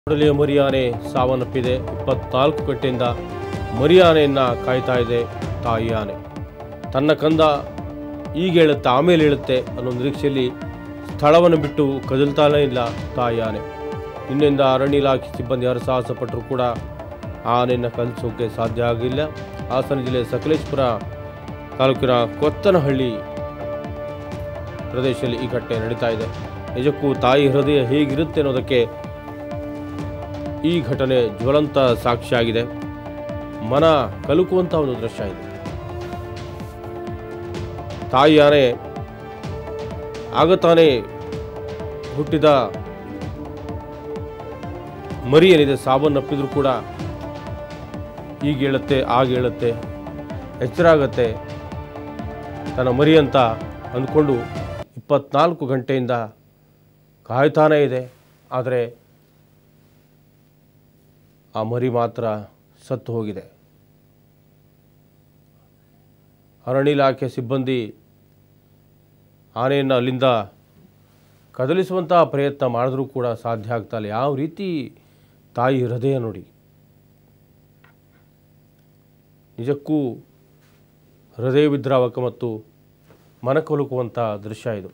ಕೂಡಲಿಯ ಮರಿಯಾನೆ ಸಾವನ್ನಪ್ಪಿದೆ ಇಪ್ಪತ್ನಾಲ್ಕು ಗಂಟೆಯಿಂದ ಮರಿಯಾನೆಯನ್ನು ಕಾಯ್ತಾ ಇದೆ ತಾಯಿ ಆನೆ ತನ್ನ ಕಂದ ಈಗ ಹೇಳುತ್ತೆ ಆಮೇಲೆ ಹೇಳುತ್ತೆ ಅನ್ನೋ ನಿರೀಕ್ಷೆಯಲ್ಲಿ ಸ್ಥಳವನ್ನು ಬಿಟ್ಟು ಕದಲ್ತಾನೇ ಇಲ್ಲ ತಾಯಿ ಆನೆ ನಿನ್ನೆಯಿಂದ ಅರಣ್ಯ ಇಲಾಖೆ ಸಿಬ್ಬಂದಿ ಹರಸಾಹಸ ಪಟ್ಟರೂ ಕೂಡ ಆನೆಯನ್ನು ಕಲಿಸೋಕೆ ಸಾಧ್ಯ ಆಗಿಲ್ಲ ಹಾಸನ ಜಿಲ್ಲೆ ಸಕಲೇಶ್ಪುರ ತಾಲೂಕಿನ ಕೊತ್ತನಹಳ್ಳಿ ಪ್ರದೇಶದಲ್ಲಿ ಈ ಘಟನೆ ನಡೀತಾ ಇದೆ ನಿಜಕ್ಕೂ ತಾಯಿ ಹೃದಯ ಹೇಗಿರುತ್ತೆ ಅನ್ನೋದಕ್ಕೆ ಈ ಘಟನೆ ಜ್ವಲಂತ ಸಾಕ್ಷಿಯಾಗಿದೆ ಮನ ಕಲುಕುವಂಥ ಒಂದು ದೃಶ್ಯ ಇದೆ ತಾಯಿ ಆನೆ ಆಗ ತಾನೇ ಹುಟ್ಟಿದ ಮರಿ ಏನಿದೆ ಸಾವನ್ನಪ್ಪಿದ್ರು ಕೂಡ ಈಗ ಹೇಳುತ್ತೆ ಆಗ ಹೇಳುತ್ತೆ ಎಚ್ಚರ ಆಗತ್ತೆ ತನ್ನ ಮರಿ ಅಂತ ಅಂದ್ಕೊಂಡು ಇಪ್ಪತ್ನಾಲ್ಕು ಗಂಟೆಯಿಂದ ಕಾಯ್ತಾನೇ ಇದೆ ಆದರೆ ಆ ಮರಿ ಮಾತ್ರ ಸತ್ತು ಹೋಗಿದೆ ಅರಣ್ಯ ಇಲಾಖೆ ಸಿಬ್ಬಂದಿ ಆನೆಯನ್ನು ಅಲ್ಲಿಂದ ಕದಲಿಸುವಂತಹ ಪ್ರಯತ್ನ ಮಾಡಿದ್ರೂ ಕೂಡ ಸಾಧ್ಯ ಆಗ್ತಾ ಇಲ್ಲ ಯಾವ ರೀತಿ ತಾಯಿ ಹೃದಯ ನೋಡಿ ನಿಜಕ್ಕೂ ಹೃದಯ ವಿದ್ರಾವಕ ಮತ್ತು ಮನಕೊಲುಕುವಂಥ ದೃಶ್ಯ ಇದು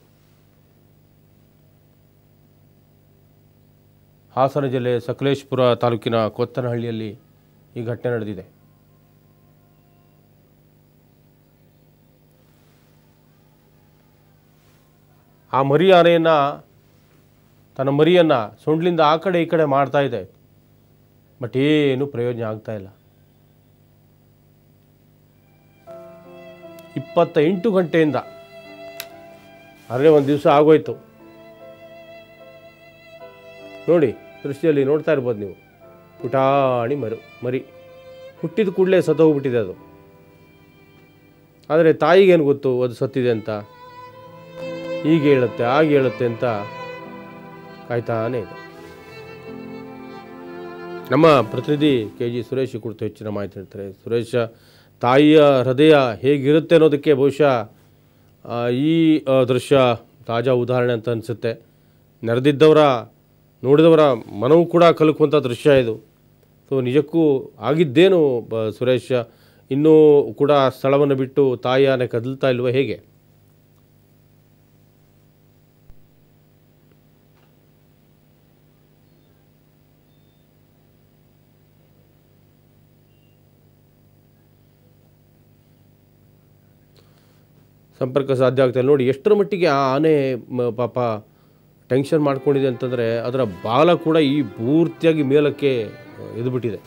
ಹಾಸನ ಜಿಲ್ಲೆ ಸಕಲೇಶ್ಪುರ ತಾಲೂಕಿನ ಕೊತ್ತನಹಳ್ಳಿಯಲ್ಲಿ ಈ ಘಟನೆ ನಡೆದಿದೆ ಆ ಮರಿ ಆನೆಯನ್ನು ತನ್ನ ಮರಿಯನ್ನು ಸೊಂಡ್ಲಿಂದ ಆ ಕಡೆ ಈ ಕಡೆ ಮಾಡ್ತಾ ಇದೆ ಬಟ್ ಏನು ಪ್ರಯೋಜನ ಆಗ್ತಾ ಇಲ್ಲ ಇಪ್ಪತ್ತ ಎಂಟು ಗಂಟೆಯಿಂದ ಆದರೆ ಒಂದು ದಿವಸ ಆಗೋಯ್ತು ನೋಡಿ ದೃಷ್ಟಿಯಲ್ಲಿ ನೋಡ್ತಾ ಇರ್ಬೋದು ನೀವು ಪುಟಾಣಿ ಮರು ಮರಿ ಹುಟ್ಟಿದ ಕೂಡಲೇ ಸತ್ತೋಗ್ಬಿಟ್ಟಿದೆ ಅದು ಆದರೆ ತಾಯಿಗೇನು ಗೊತ್ತು ಅದು ಸತ್ತಿದೆ ಅಂತ ಈಗ ಹೇಳುತ್ತೆ ಆಗ ಹೇಳುತ್ತೆ ಅಂತ ಕಾಯ್ತಾನೇ ಇದೆ ನಮ್ಮ ಪ್ರತಿನಿಧಿ ಕೆ ಜಿ ಸುರೇಶ್ ಈ ಕುರಿತು ಹೆಚ್ಚಿನ ಮಾಹಿತಿ ಹೇಳ್ತಾರೆ ಸುರೇಶ ತಾಯಿಯ ಹೃದಯ ಹೇಗಿರುತ್ತೆ ಅನ್ನೋದಕ್ಕೆ ಬಹುಶಃ ಆ, ಈ ಆ, ದೃಶ್ಯ ತಾಜಾ ಉದಾಹರಣೆ ಅಂತ ಅನಿಸುತ್ತೆ ನೆರೆದಿದ್ದವರ ನೋಡಿದವರ ಮನವೂ ಕೂಡ ಕಲಕುವಂಥ ದೃಶ್ಯ ಇದು ಸೊ ನಿಜಕ್ಕೂ ಆಗಿದ್ದೇನು ಬ ಸುರೇಶ ಇನ್ನೂ ಕೂಡ ಸ್ಥಳವನ್ನು ಬಿಟ್ಟು ತಾಯಿ ಆನೆ ಕದಲ್ತಾ ಇಲ್ವ ಹೇಗೆ ಸಂಪರ್ಕ ಸಾಧ್ಯ ಆಗ್ತಾ ಇಲ್ಲ ನೋಡಿ ಎಷ್ಟರ ಮಟ್ಟಿಗೆ ಆ ಆನೆ ಮ- ಪಾಪ ಟೆನ್ಷನ್ ಮಾಡ್ಕೊಂಡಿದೆ ಅಂತಂದರೆ ಅದರ ಬಾಲ ಕೂಡ ಈ ಪೂರ್ತಿಯಾಗಿ ಮೇಲಕ್ಕೆ ಎದ್ಬಿಟ್ಟಿದೆ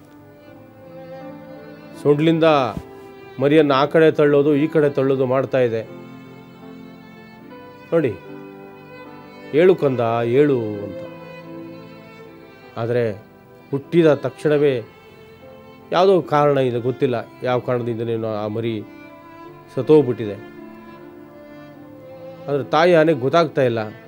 ಸೊಂಡ್ಲಿಂದ ಮರಿಯನ್ನು ಆ ಕಡೆ ತಳ್ಳೋದು ಈ ಕಡೆ ತಳ್ಳೋದು ಮಾಡ್ತಾ ಇದೆ ನೋಡಿ ಏಳು ಕಂದ ಏಳು ಅಂತ ಆದರೆ ಹುಟ್ಟಿದ ತಕ್ಷಣವೇ ಯಾವುದೋ ಕಾರಣ ಇದೆ ಗೊತ್ತಿಲ್ಲ ಯಾವ ಕಾರಣದಿಂದನೇನೋ ಆ ಮರಿ ಸತ್ತೋಗ್ಬಿಟ್ಟಿದೆ ಆದರೆ ತಾಯಿ ಆನೆಗೆ ಗೊತ್ತಾಗ್ತಾ ಇಲ್ಲ